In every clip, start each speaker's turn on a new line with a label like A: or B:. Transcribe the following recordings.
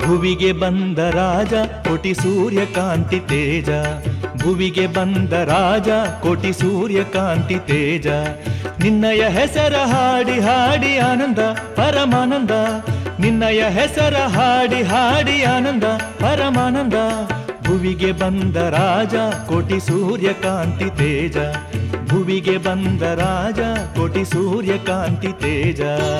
A: ಭುವಿಗೆ ಬಂದ ರಾಜ ಕೋಟಿ ಸೂರ್ಯಕಾಂತಿ ತೇಜ ಭುವಿಗೆ ಬಂದ ರಾಜ ಕೋಟಿ ಸೂರ್ಯಕಾಂತಿ ತೇಜ ನಿನ್ನಯ ಹೆಸರ ಹಾಡಿ ಹಾಡಿ ಆನಂದ ಪರಮಾನಂದ ನಿನ್ನಯ ಹೆಸರ ಹಾಡಿ ಹಾಡಿ ಆನಂದ ಪರಮಾನಂದ ಭುವಿಗೆ ಬಂದ ರಾಜ ಕೋಟಿ ಸೂರ್ಯಕಾಂತಿ ತೇಜ ಭುವಿಗೆ ಬಂದ ರಾಜ ಕೋಟಿ ಸೂರ್ಯಕಾಂತಿ ತೇಜ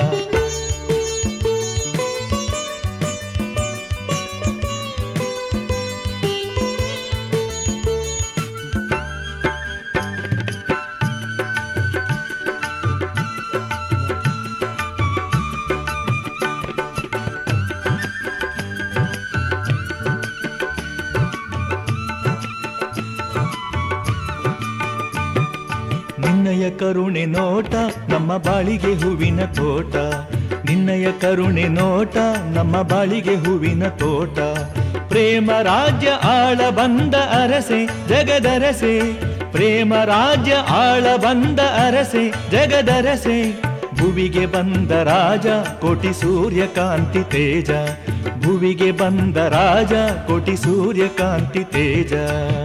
A: ನಿನ್ನಯ ಕರುಣೆ ನೋಟ ನಮ್ಮ ಬಾಳಿಗೆ ಹೂವಿನ ತೋಟ ನಿನ್ನಯ ಕರುಣೆ ನೋಟ ನಮ್ಮ ಬಾಳಿಗೆ ಹೂವಿನ ತೋಟ ಪ್ರೇಮ ರಾಜ್ಯ ಆಳ ಬಂದ ಅರಸೆ ಜಗದರಸೆ ಪ್ರೇಮ ರಾಜ್ಯ ಆಳ ಬಂದ ಅರಸೆ ಜಗದರಸೆ ಭುವಿಗೆ ಬಂದ ರಾಜ ಕೋಟಿ ಸೂರ್ಯಕಾಂತಿ ತೇಜ ಭುವಿಗೆ ಬಂದ ರಾಜ ಕೋಟಿ ಸೂರ್ಯಕಾಂತಿ ತೇಜ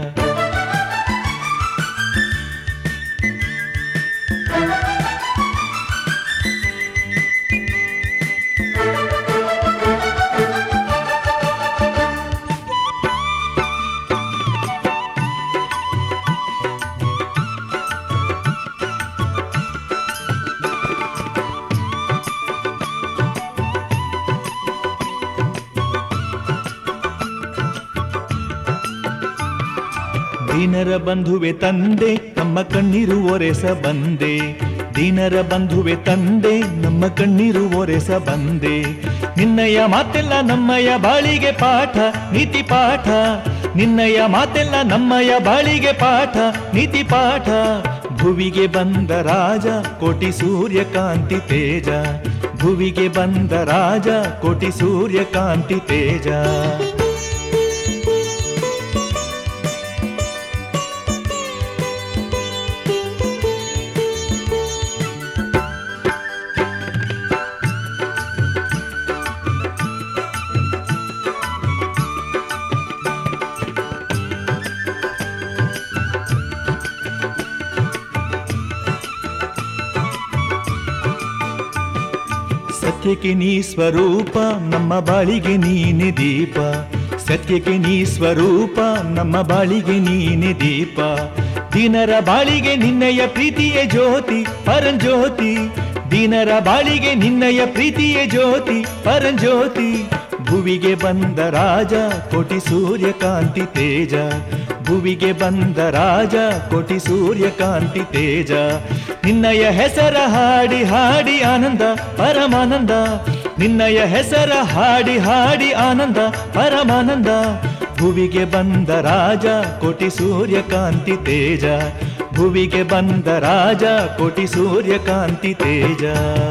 A: ದೀನರ ಬಂಧುವೆ ತಂದೆ ನಮ್ಮ ಕಣ್ಣೀರು ಒರೆಸ ಬಂದೆ ದೀನರ ಬಂಧುವೆ ತಂದೆ ನಮ್ಮ ಕಣ್ಣೀರು ಒರೆಸ ಬಂದೆ ನಿನ್ನಯ ಮಾತೆಲ್ಲ ನಮ್ಮಯ ಬಾಳಿಗೆ ಪಾಠ ನೀತಿ ಪಾಠ ನಿನ್ನಯ ಮಾತೆಲ್ಲ ನಮ್ಮಯ ಬಾಳಿಗೆ ಪಾಠ ನೀತಿ ಪಾಠ ಭುವಿಗೆ ಬಂದ ರಾಜ ಕೋಟಿ ಸೂರ್ಯಕಾಂತಿ ತೇಜ ಭುವಿಗೆ ಬಂದ ರಾಜ ಕೋಟಿ ಸೂರ್ಯಕಾಂತಿ ತೇಜ ಸತ್ಯಕ್ಕೆ ನೀ ಸ್ವರೂಪ ನಮ್ಮ ಬಾಳಿಗೆ ನೀನೆ ದೀಪ ಸತ್ಯಕ್ಕೆ ನೀ ಸ್ವರೂಪ ನಮ್ಮ ಬಾಳಿಗೆ ನೀನೆ ದೀಪ ದಿನರ ಬಾಳಿಗೆ ನಿನ್ನಯ ಪ್ರೀತಿಯ ಜ್ಯೋತಿ ಪರಂಜ್ಯೋತಿ ದಿನರ ಬಾಳಿಗೆ ನಿನ್ನಯ ಪ್ರೀತಿಯ ಜ್ಯೋತಿ ಪರಂಜ್ಯೋತಿ ಭುವಿಗೆ ಬಂದ ರಾಜ ಕೋಟಿ ಸೂರ್ಯಕಾಂತಿ ತೇಜ ಭುವಿಗೆ ಬಂದ ರಾಜ ಕೋಟಿ ಸೂರ್ಯಕಾಂತಿ ತೇಜ ನಿನ್ನಯ ಹೆಸರ ಹಾಡಿ ಹಾಡಿ ಆನಂದ ಪರಮಾನಂದ ನಿನ್ನಯ ಹೆಸರ ಹಾಡಿ ಹಾಡಿ ಆನಂದ ಪರಮಾನಂದ ಭುವಿಗೆ ಬಂದ ರಾಜ ಕೋಟಿ ಸೂರ್ಯಕಾಂತಿ ತೇಜ ಭುವಿಗೆ ಬಂದ ರಾಜ ಕೋಟಿ ಸೂರ್ಯಕಾಂತಿ ತೇಜ